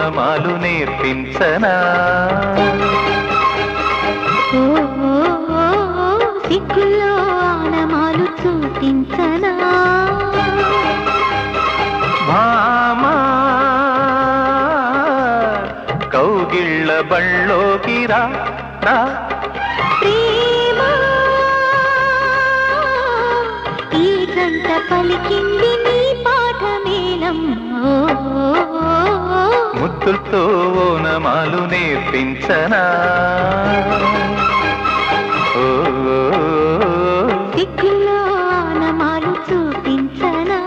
ఓనమాలు నేర్పించనా ఓ ఓ, ఓ, ఓ, సిగ్గుల్లో ఆనమాలు చూపించనా భామా కౌగిళ్ళ బళ్ళోకి రా రా ప్రేమ ఈ గంట పలికింది నీ పాఠమేలమ్మా ఓ, ఓ, ఓ, ఓ. ముద్దులతో ఓనమాలు నేర్పించనా ఓ, ఓ, ఓ, సిగ్గుల్లో ఆనమాలు చూపించనా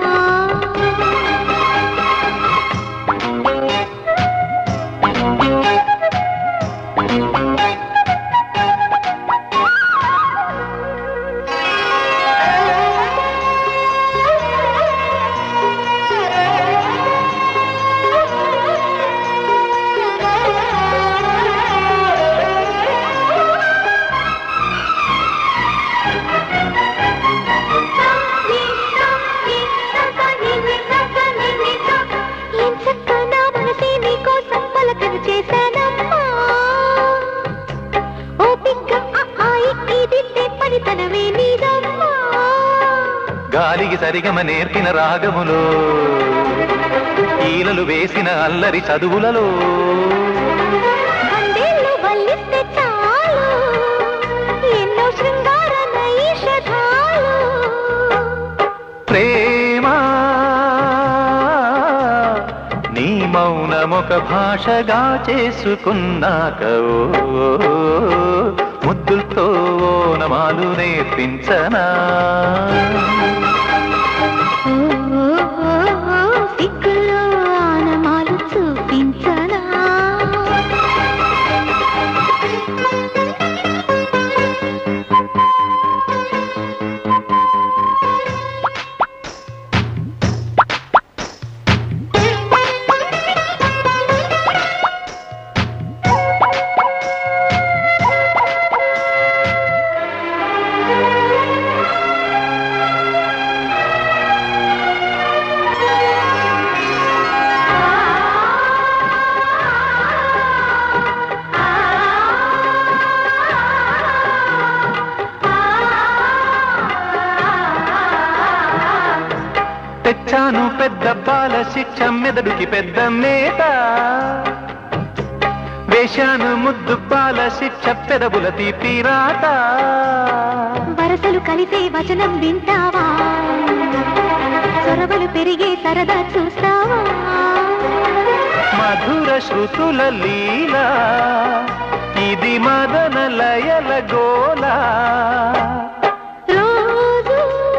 ఏం చక్క నా మనసే నీకోసం పలకలు చేశానమ్మా ఓపిగ్గా ఆ ఆయి ఇదిస్తే పనితనమే నీదమ్మా గాలికి సరిగమ నేర్పిన రాగములో ఈలలు వేసిన అల్లరి చదువులలో వందేళ్ళు వల్లిస్తే చాలు ఎన్నో శృంగార నైషధాలు ప్రేమ నీ మౌనమొక భాషగా చేసుకున్నాక ఓ, ముద్దులతో ఓనమాలు నేర్పించనా ఓ, ఓ, ఓ, ఓ, సిగ్గులో ఆనమాలు చూపించనా తెచ్చాను పెద్ద బాల శిక్ష మెదడుకి పెద్ద మేత వేశాను ముద్దు బాల శిక్ష పెదవుల తీపిరాత వరసలు కలిసే వచనం వింటావా చొరవలు పెరిగే సరదా చూస్తావా మధుర శృతుల లీల ఇది మదన లయల గోలా రోజు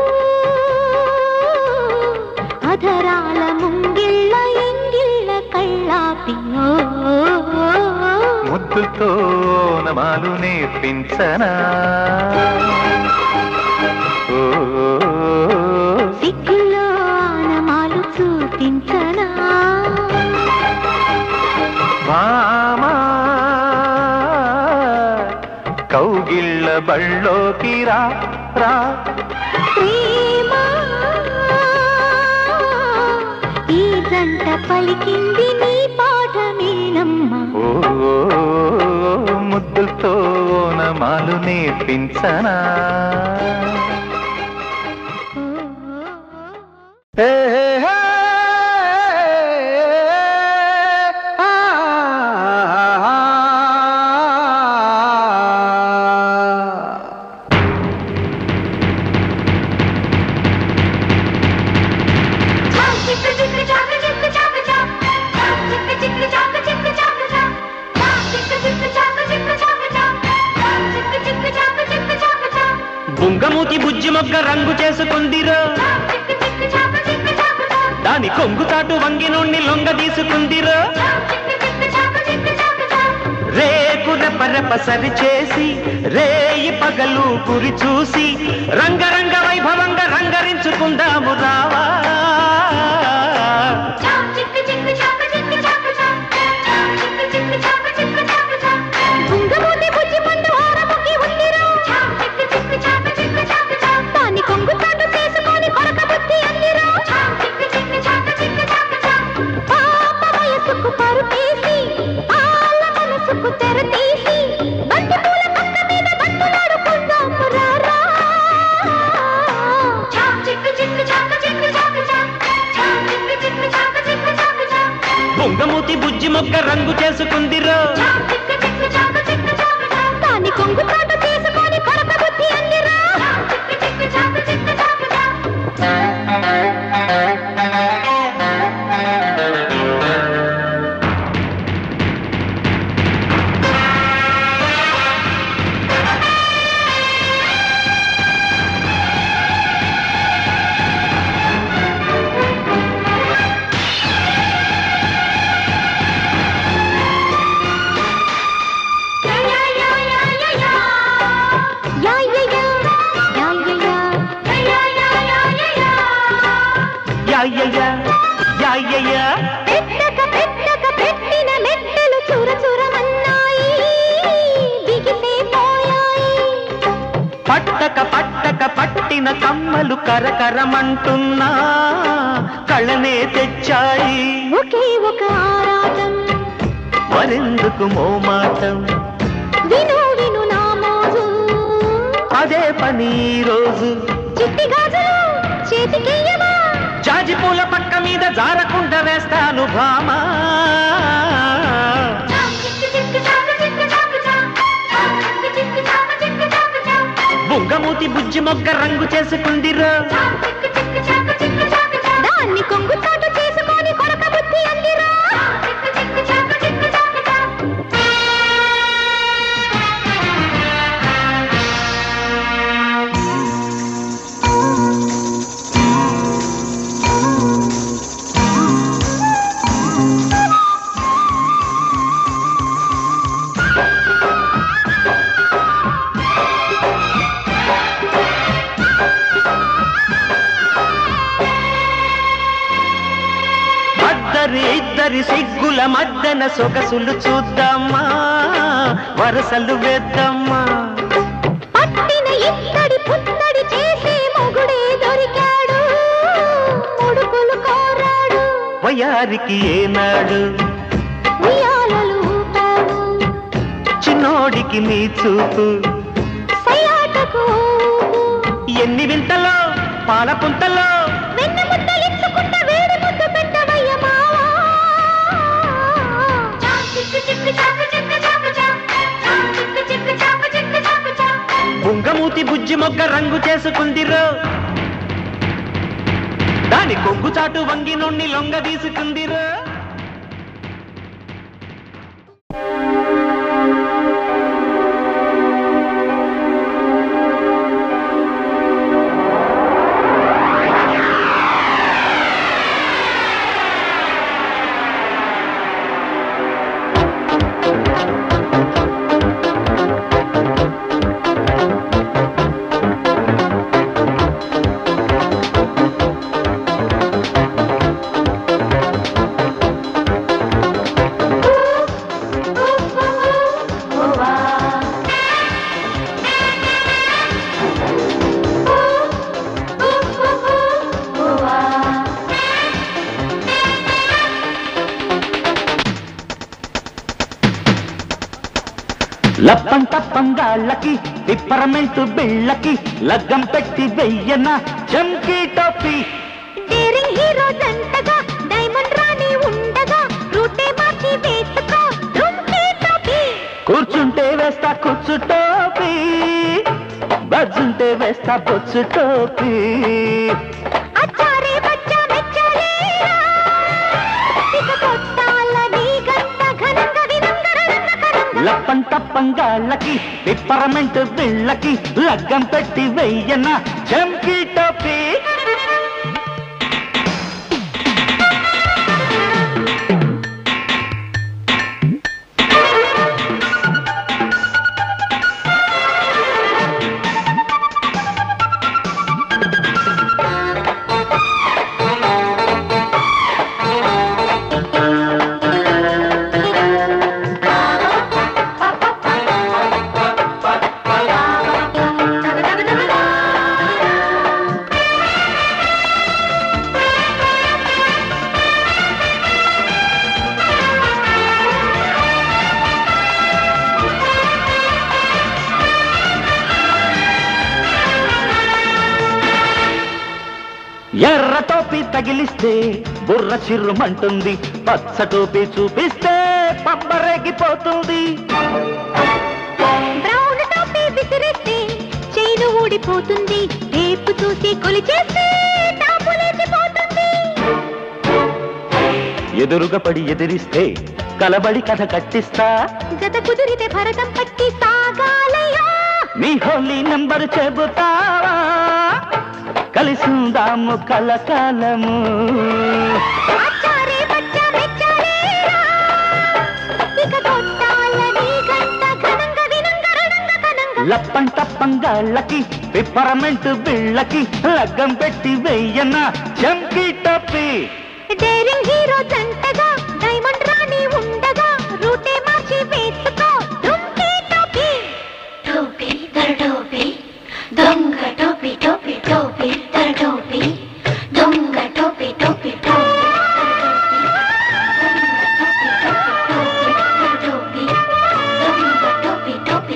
అధరాల ముంగిళ్ళ ఎంగిళ్ళ కళ్ళాపి ఓ, ఓ, ఓ, ఓ. ముద్దుతో నమాలు నేర్పించనా ఓ, ఓ, ఓ, సిగ్గుల్లో ఆనమాలు చూపించనా భామా కౌగిళ్ళ బళ్ళోకి రా రా ప్రేమ ఈ జంట పలికింది నీ పాఠమేనమ్మా ఓ ముద్దులతో నమాలు నేర్పించనా ఓ, ఓ, ఓ. హే, హే, హే, ఆ, బుంగమూతి బుజ్జి మొగ్గ రంగు చేసుకుందిరో దాని కొంగు చాటు వంగి నుండి లొంగ తీసుకుందిరో రేకు రెపరెప సరి చేసి రేయి పగలు గురి చూసి రంగరంగ వైభవంగా రంగరించుకుందాము రావా బుంగమూతి బుజ్జి పండు హారముకి ఉందిరా దాన్ని కొంగు చాటు చేసుకొని కొరక బుద్ధి అందిరా పాప వయసుకు పరుపేసి బొంగమూతి బుజ్జి మొక్క రంగు చేసుకుందిరో దాని కొంగు చాటు చేసుకొని కొరక బుద్ధి అందిరా యా యా యా యా యా యా యాయ్యయ్యా యాయ్యయ్యా పెట్టక పెట్టక పెట్టిన మెట్టలు చుర చురమన్నాయి బిగిసే పోయాయి పట్టక పట్టక పట్టిన కమ్మలు కరకరమంటున్నా కళ్ళనే తెచ్చాయి ఒకే ఒక ఆరాటం మరెందుకు మోమాటం విను విను నా మోజు అదే పని ఈ రోజు చిట్టి గాజులు చేతికియ్యవా జాజి పూల పక్క మీద జారకుండా వేస్తాను భామా బుంగమూతి బుజ్జి మొగ్గ రంగు చేసుకుందిరో దాన్ని కొంగు చాటు చేసుకొని కొరక బుద్ధి అందిరా అద్దరి ఇద్దరి సిగ్గుల మద్దన సొగసులు చూద్దామా వరసలు వేద్దామా పట్టిన ఇత్తడి పుత్తడి చేసే మొగుడే దొరికాడు ముడుకులు కోరాడు వయారికి ఏనాడు ఉయ్యాలలు ఊపావు చిన్నోడికి నీ చూపు సయాటకు ఎన్ని వింతలో పాల పుంతలో వెన్న ముద్దలించుకుంట వేడి ముద్దు పెట్టవయ్య మావా బుంగమూతి బుజ్జి మొగ్గ రంగు చేసుకుందిరో దాని కొంగు చాటు వంగి నుండి లొంగ తీసుకుందిరో లప్పం తప్పంగాళ్ళకి పిప్పరమెంటు బిళ్ళకి లగ్గం పెట్టి వెయ్యన చంకీ టోపీ డేరింగ్ హీరో జంటగా డైమండ్ రాణి ఉండగా రూటే మార్చి వేసుకో రుంపే టోపీ కూర్చుంటే వేస్తా కూర్చు టోపీ బజ్జుంటే వేస్తా బొచ్చు టోపీ అచ్చారే బచ్చా మెచ్చలేరా ఇక కొట్టాల నీ గంట ఘనంగా వినంగరంగకరంగ లప్పం తప్పంగాళ్ళకి పిప్పరమెంటు బిళ్ళకి లగ్గం పెట్టి వెయ్యన చంకీ టోపీ తగిలిస్తే బుర్ర చిర్రుమంటుంది పచ్చ టోపీ చూపిస్తే పబ్బరేగిపోతుంది బ్రౌన్ టాపీ విసిరేస్తే చైను ఊడిపోతుంది టేపు చూసి కొలిచేస్తే టాపు లేచిపోతుంది ఎదురుగా పడి ఎదిరిస్తే కలబడి కథ కట్టిస్తా జత కుదిరితే భరతం పట్టి సాగాలయ్యా నీ హోలీ నంబర్ చెబుతావా కలిసిందాము కలకాలము ఆచారే బచ్చా మెచ్చారేరా ఇక కొట్టాలని గంట ఘనంగా వినంగా రణంగా కనంగా లప్పం టప్పంగాళ్ళకి పిప్పరమెంట్ బిళ్ళకి లగ్గం పెట్టి వెయ్యన్న చంకి టప్పి డేరింగ్ హీరో జంటగా డైమండ్ రాణి ఉండగా రూటే మార్చి వేసుకో డుంకీ టోపీ టోపీ తర టోపీ దొంగ టోపీ టోపీ టోపీ తర టోపీ దొంగ టోపీ టోపీ టోపీ టోపీ దొంగ టోపీ టోపీ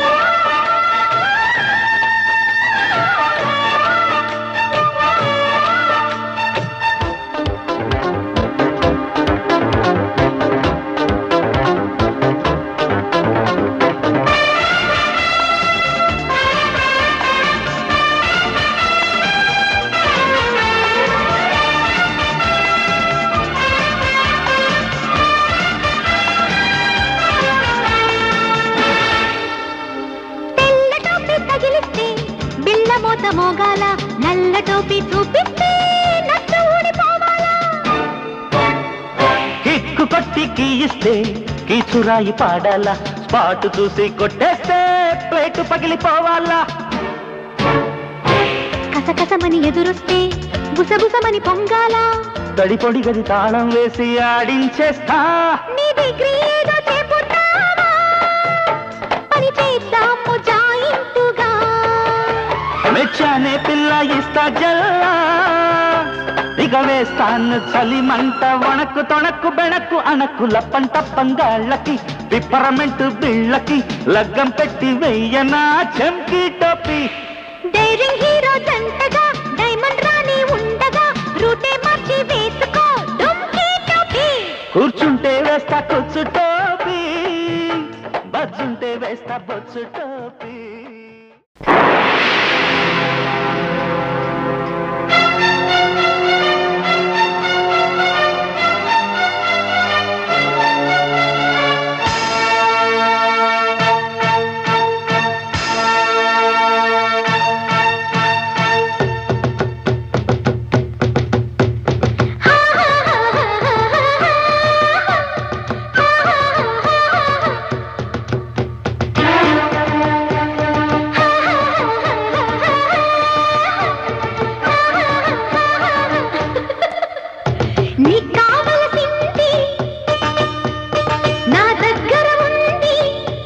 తెల్ల టోపీ తగిలిస్తే బిళ్ళ మోత మోగాల నల్ల టోపీ చూపిస్తే నట్టు ఊడిపోవాలా కిక్కు కొట్టి కీయిస్తే కీచురాయి పాడాలా స్పాట్ చూసి కొట్టేస్తే ప్లేటు పగిలిపోవాలా కసకసమని ఎదురొస్తే బుసబుసమని పొంగాల తడి పొడి గది తాళం వేసి ఆడించేస్తా నీ డిగ్రీ ఏదో చెబుతావా పని చేద్దాము జాయింటుగా మెచ్చానే పిల్ల ఇస్తా జల్లా ఇక వేస్తాను చలిమంట వణకు తొణకు బెణకు అణకు లప్పం టప్పంగాళ్ళకి పిప్పరమెంట్ బిళ్ళకి లగ్గం పెట్టి వెయ్యనా చెంకి టోపీ డైరింగ్ హీరో జంటగా డైమండ్ రాణి ఉండగా రూటే మార్చి వేసుకో డుంకీ టోపీ కూర్చుంటే వేస్తా కూర్చు టోపీ బజ్జుంటే వేస్తా బొచ్చు టోపీ నీకు కావలసింది నా దగ్గర ఉంది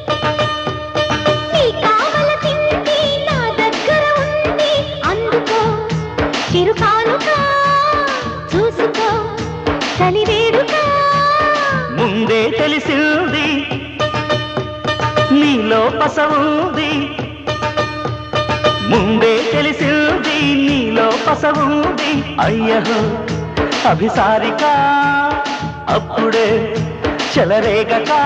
నీకు కావలసింది నా దగ్గర ఉంది అందుకో చిరు కానుక చూసుకో చలి వేడుక ముందే తెలిసింది నీలో పసవుంది ముందే తెలిసింది నీలో పసవుంది అయ్యహో అభిసారిక అప్పుడే చెలరేగక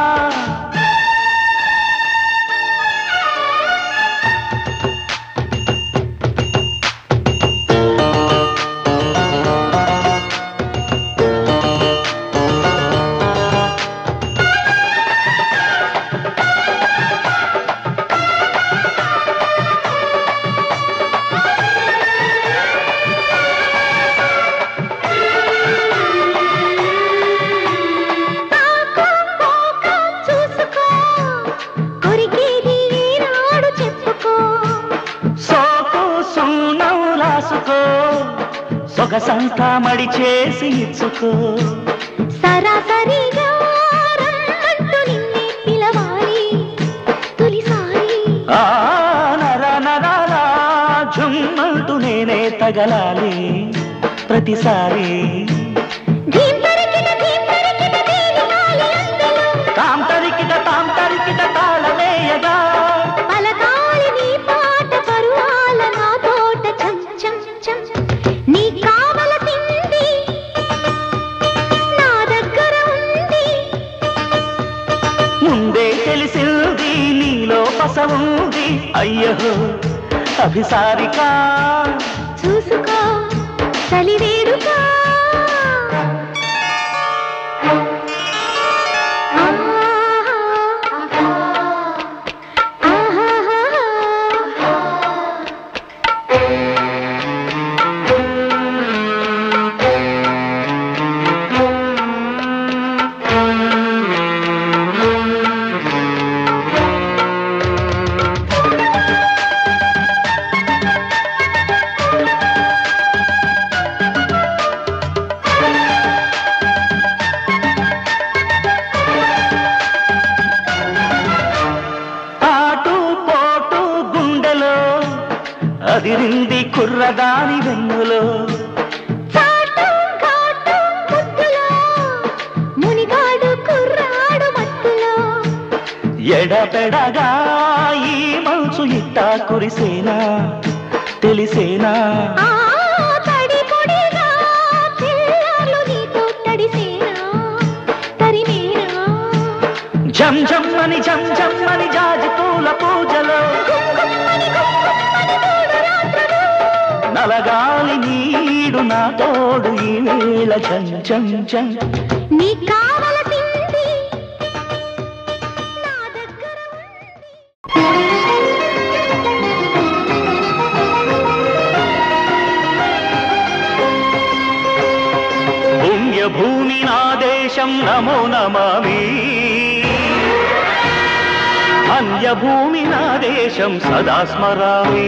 తాకు పోక చూసుకో కొరికేది ఈనాడు చెప్పుకో సోకు సూనం రాసుకో సొగసంతా మడి చేసి ఇచ్చుకో సరాసరిగా రమ్మంటూ నిన్నే పిలవాలి తొలిసారి ఆ నర నరాల జుమ్మంటూ నేనే తగలాలి ప్రతిసారి ధీం తరికిట ధీం తరికిట దేని గాలి అందులో తాం తరికిట తాం తరికిట తాళమేయగా పలకాలి నీ పాట పరువాల నా తోట చం చం చం నీ కావలసి కొస ఉంది అయ్యో అభిసారిక చూసుకో చలి వేడుక ఆటు పోటు గుండెలో అదిరింది కుర్రదాని వెన్నులో చాటు ఘాటు ముద్దులో మునిగాడు కుర్రాడు మత్తులో ఎడపెడగా ఈ మంచు ఇట్టా కురిసేనా తెలిసేనా ఆ తడి పొడిగా పిల్లలు నీతో తడిసేనా తరిమేనా జం జమ్మని జం జమ్మని జాజి పూల పూజలో గుమ్గుమ్మని గుమ్గుమ్మని మూడు రాత్రులు నలగాలి నీడు నా తోడు ఈ వేళ జం జం జం నీ కావలసింది నా దగ్గర ఉంది పుణ్యభూమి నా దేశం నమో నమామి అన్యభూమి నా దేశం సదా స్మరామి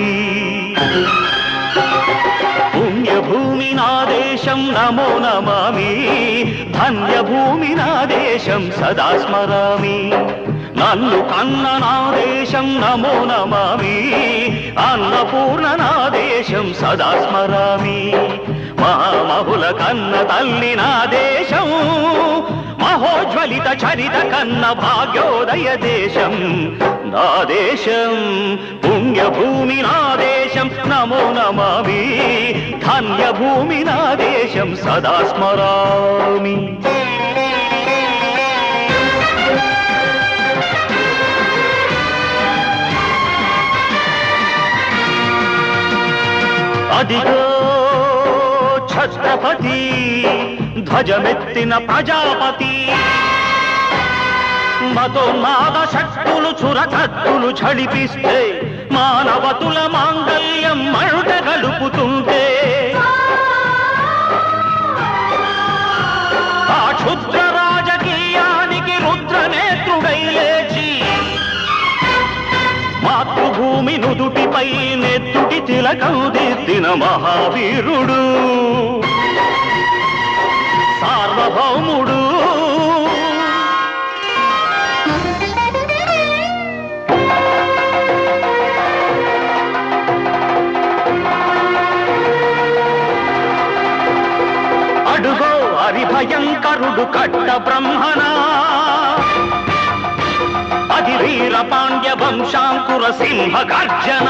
పుణ్యభూమి నా దేశం నమో నమామి ధన్యభూమి నా దేశం సదా స్మరామి నన్ను కన్న నా దేశం నమో నమామి అన్నపూర్ణ నా దేశం సదా స్మరామి మహామహుల కన్న తల్లి నా దేశం మహోజ్వలిత చరిత కన్న భాగ్యోదయ దేశం నా దేశం పుణ్యభూమి నా దేశం నమో నమామి ధన్యభూమి నా దేశం సదా స్మరామి అదిగో ఛత్రపతి ధ్వజమెత్తిన ప్రజాపతి మతోన్మాద శక్తులు చురకత్తులు ఝడిపిస్తే మానవతుల మాంగల్యం మరుట గడుపుతుంటే ఆ క్షుద్ర రాజకీయానికి రుద్రనేత్రుడై లేచి మాతృభూమి నుదుటిపై నెత్తుటి తిలకం దిద్దిన మహావీరుడు సార్వభౌముడు అడుగో హరిభయంకరుడు కట్ట బ్రహ్మనా అది వీర పాండ్య వంశాంకుర సింహ గర్జన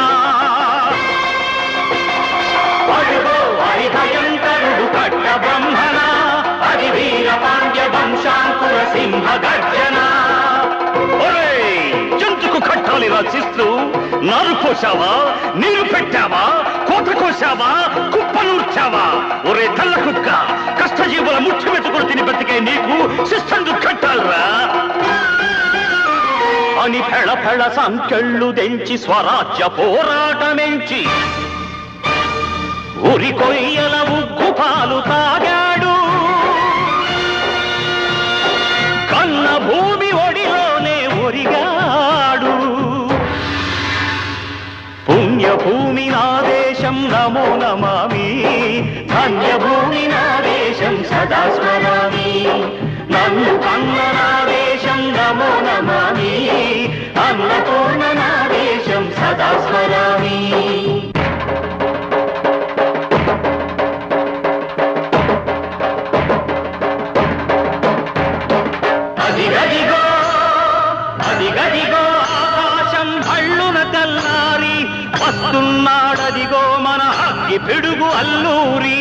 అడుగో హరిభయంకరుడు కట్ట బ్రహ్మణ అది వీర పాండ్య వంశాంకుర సింహ గర్జన ఒరేయ్, జంతుకు కట్టాలి రచిస్తూ నారు కోసావా నీరు పెట్టావా కోత కోసావా కుప్పనూర్చావా ఒరే తల్ల కుక్క కష్టజీవుల ముచ్చు వెతుకులు తిని బతికే నీకు శిస్తందు కట్టాలరా అని ఫెళ ఫెళ సంకెళ్ళు దెంచి స్వరాజ్య పోరాటమెంచి ఉరి కొయ్యల ఉగ్గు పాలు తాగాడు కన్న భూమి ఒడిలోనే ఒరిగాడు పుణ్యభూమి నా దేశం నమో నమామి ధన్యభూమి నా దేశం సదా స్మరామి నన్ను కన్న నా దేశం నమో నమామి అన్నపూర్ణ నా దేశం సదా స్మరామి అదిగదిగో అదిగదిగో ఆకాశం భళ్ళున తెల్లారి వస్తున్నాడదిగో మన అగ్గి పిడుగు అల్లూరి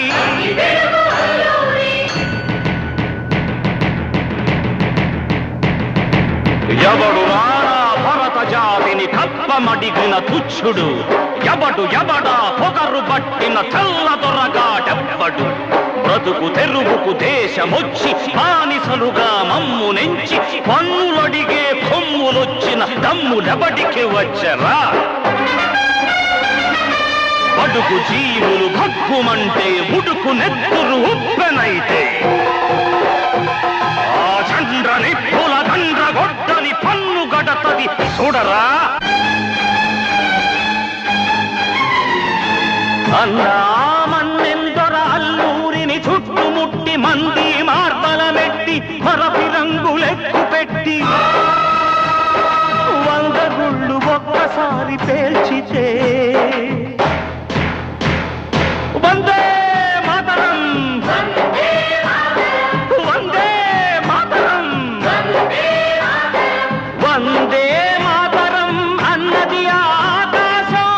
ఎవడు రారా భరత జాతిని కప్ప సుఖమడిగిన తుచ్చుడు ఎవడు ఎవడా పొగరు పట్టిన చల్ల దొరగాడెవ్వడు బ్రతుకు తెరువుకు దేశమొచ్చి బానిసలుగా మమ్ము నెంచి పన్నులడిగే కొమ్ములొచ్చిన దమ్ములెవడికి వచ్చరా బడుగు జీవులు భగ్గుమంటే ఉడుకు నెత్తురు ఉప్పెనైతే ఆ చంద్ర నిప్పుల దండ్ర గొడ్డలి పన్ను గడతది చూడరా అన్నామన్నెందొర అల్లూరిని చుట్టుముట్టి మంది మార్బలమెట్టి మరపి రంగులెక్కు పెట్టి వంద గుళ్ళు ఒక్కసారి పేల్చితే వందే మాతరం వందే మాతరం వందే మాతరం అన్నది ఆకాశం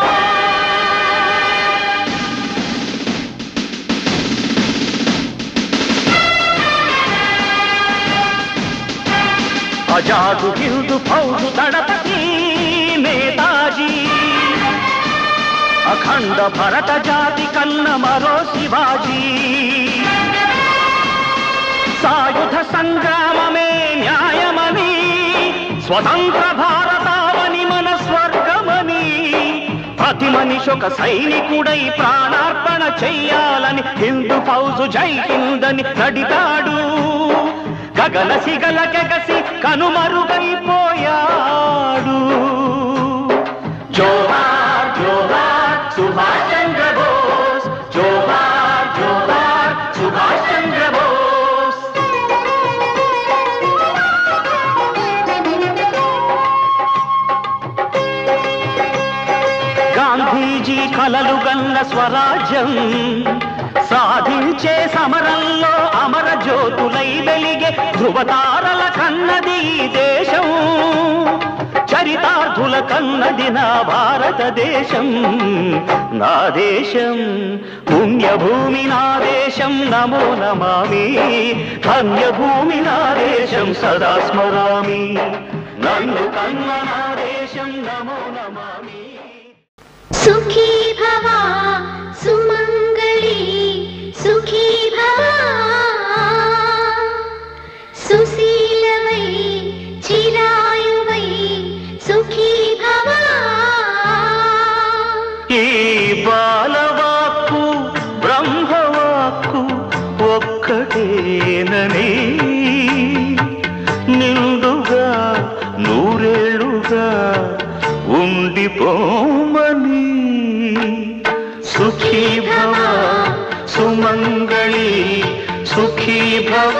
అజాదు హిందు ఫౌజు దళపతి నేతాజీ అఖండ భరత జాతి కన్న మరో శివాజీ సాయుధ సంగ్రామమే న్యాయమని స్వతంత్ర భారతావని మన స్వర్గమని ప్రతి మనిషి ఒక సైనికుడై ప్రాణార్పణ చెయ్యాలని హిందూ ఫౌజు జై హిందని నడితాడు గగన సిగల కెగసి కనుమరుగైపోయాడు జోహార్ జోహార్ సుభాష్ చంద్ర బోస్ జోహార్ జోహార్ సుభాష్ చంద్ర బోస్ గాంధీజీ కలలు గన్న స్వరాజ్యం సాధించే సమరంలో అమర జ్యోతులై వెలిగే ధృవతారల కన్నది ఈ దేశం చరితార్థుల కన్నది నా భారతదేశం నా దేశం పుణ్యభూమి నా దేశం నమో నమామి ధన్యభూమి నా దేశం సదా స్మరామి నన్ను కన్న నా దేశం నమో నమామి సుఖీ భవ సుమంగళి సుఖీ భవ సుశీలవై చిరాయువై సుఖీ భవ ఈ బాలవాక్కు బ్రహ్మవాక్కు ఒక్కటేనని నిండుగా నూరేళ్లుగా ఉండిపోమని సుఖీ భవ సుమంగళి సుఖీ భవ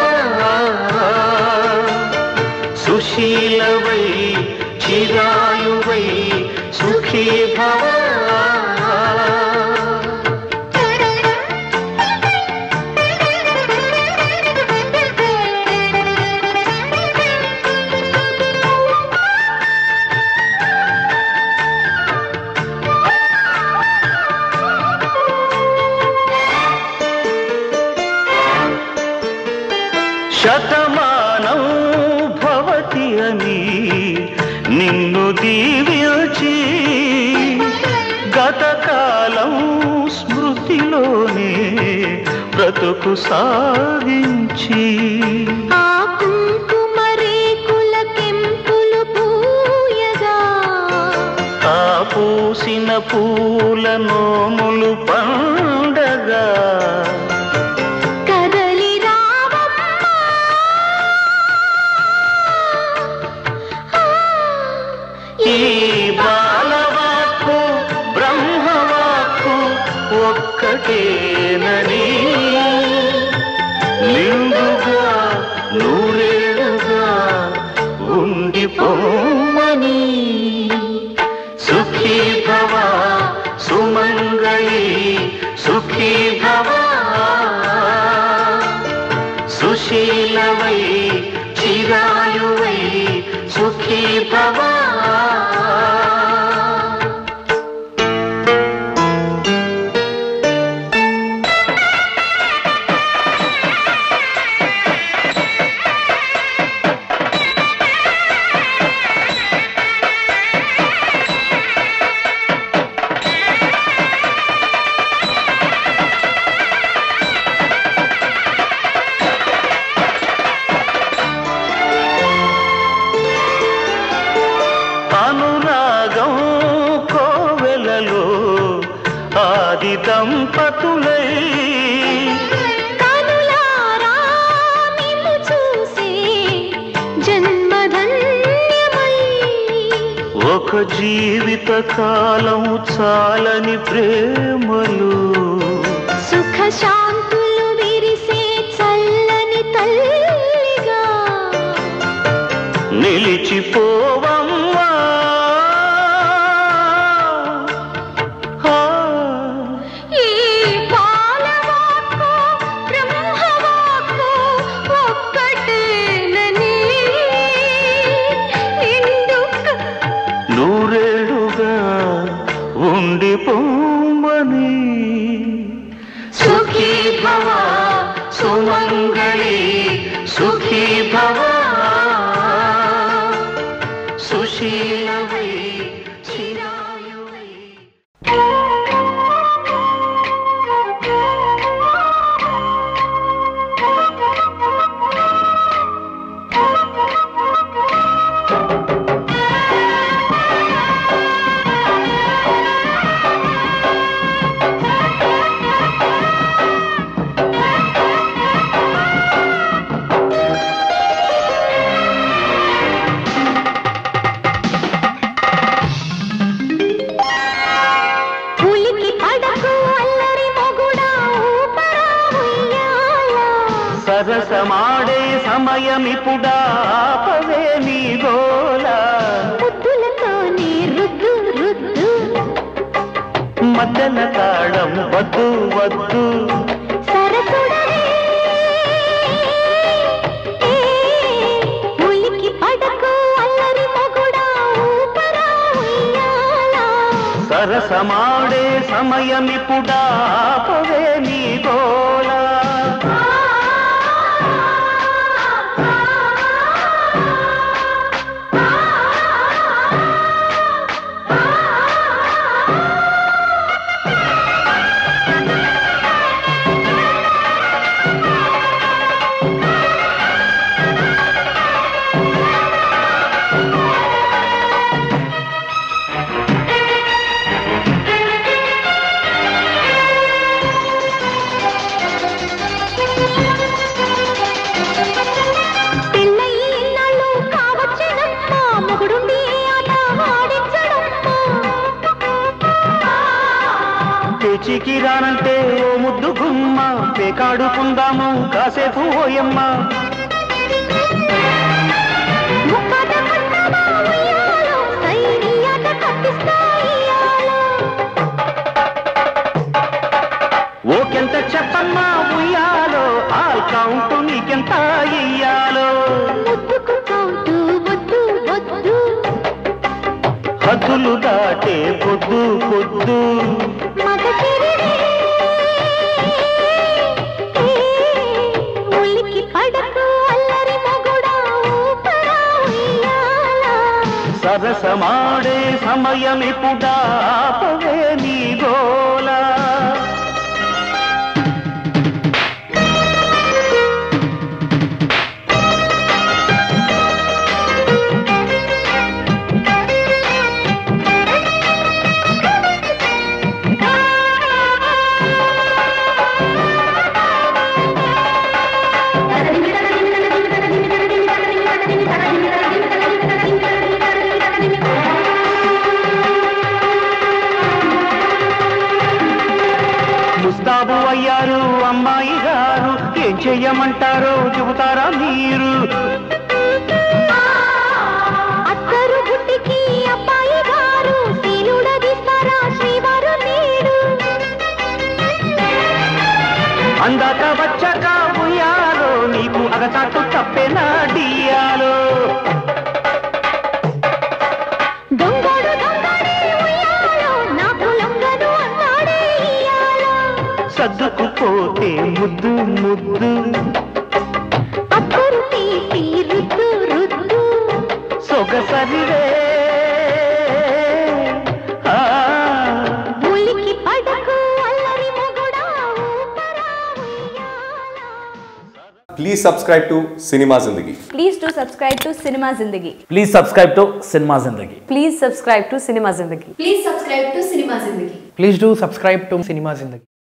సుశీలవై చిరాయువై సుఖీ భవ శతమానం భవతి అని నిన్ను దీవించి గతకాలం స్మృతిలోనే బ్రతుకు సాగించి ఆ కుంకుమ రేకుల కెంపులు పూయగా ఆ పూసిన పూల నోములు పండగా కదలి రావమ్మా ఆ, ఈ బాలవాక్కు బ్రహ్మవాక్కు ఒక్కటేనని నిండుగా నూరేళ్ళుగా ఉండిపోమని సుఖీ భవ సుమంగళి సుఖీ భవ సుశీలవై చిరాయువై సుఖీ భవ ఆది దంపతులై కనులారా నిన్ను చూసే జన్మధన్యమై ఒక జీవిత కాలం చాలని ప్రేమలు సుఖ శాంతులు విరిసే చల్లని తల్లిగా నిలిచిపోవమ్మా ఆ, ఈ బాలవాక్కు బ్రహ్మవాక్కు ఒక్కటేనని నిండుక నూరేళ్లుగా ఉండిపోమని సుఖీ భవ సుమంగళి సుఖీ భవ సుశీలవై చిరాయువై పులికి పడకు అల్లరి మొగుడా ఊపరా ఉయ్యాల సరసమాడే సమయమిపుడా ఆపవే నీ గోల ముద్దులతోనే రుద్దు రుద్దు మద్దన తాళం వద్దు వద్దు సరసుడవే ఏ, పులికి పడకు అల్లరి మొగుడా ఊపరా ఉయ్యాల సరసమాడే సమయమిపుడా ఆపవే నీ గోల పెళ్ళయి ఇన్నాళ్ళు కావచ్చేనమ్మా మొగుడుండి ఆట ఆడించడమ్మా తెచ్చికి రానంటే ఓ ముద్దు గుమ్మ పేకాడుకుందాము కాసేపు ఓయమ్మ ముక్కాట కట్టమా ఉయ్యాలో, సైని ఆట కట్టిస్తా ఇయ్యాలో. ఓకెంత చెప్పమ్మా ఉయ్యాలో ఆల్ కౌంట్ నీకెంత ఇయ్యాలో ముద్దుకు కౌంటు వద్దు వద్దు హద్దులు దాటే పొద్దు పొద్దు మగ చిరిరే. ఏ, ఉలికి పడకు అల్లరి మొగుడా ఊపరా ఉయ్యాల. సరసమాడే సమయమిపుడా ఆపవే నీ గోలా ముస్తాబు అయ్యారు అమ్మాయి గారు ఏం చెయ్యమంటారో చెబుతారా మీరు అత్తరు గుట్టికి అబ్బాయి గారు శీలుడగిస్తారా శ్రీవారు నేడు అందాక వచ్చాక ఉయ్యాలో నీకు అగచాటు తప్పేనా డియాలో దొంగడు దొంగడే ఉయ్యాలో నాకు లొంగను అన్నాడే ఇయ్యాలో సర్దుకుపోతే ముద్దు ముద్దు అత్తరు తీపి రుద్దు రుద్దు సొగసరివే ఆ, ఉలికి పడకు అల్లరి మొగుడా ఊపరా ఉయ్యాల Please subscribe to Cinema Zindagi. Please do subscribe to Cinema Zindagi. Please subscribe to Cinema Zindagi. Please subscribe to Cinema Zindagi. Please subscribe to Cinema cinema Zindagi please do subscribe to cinema జిందగీ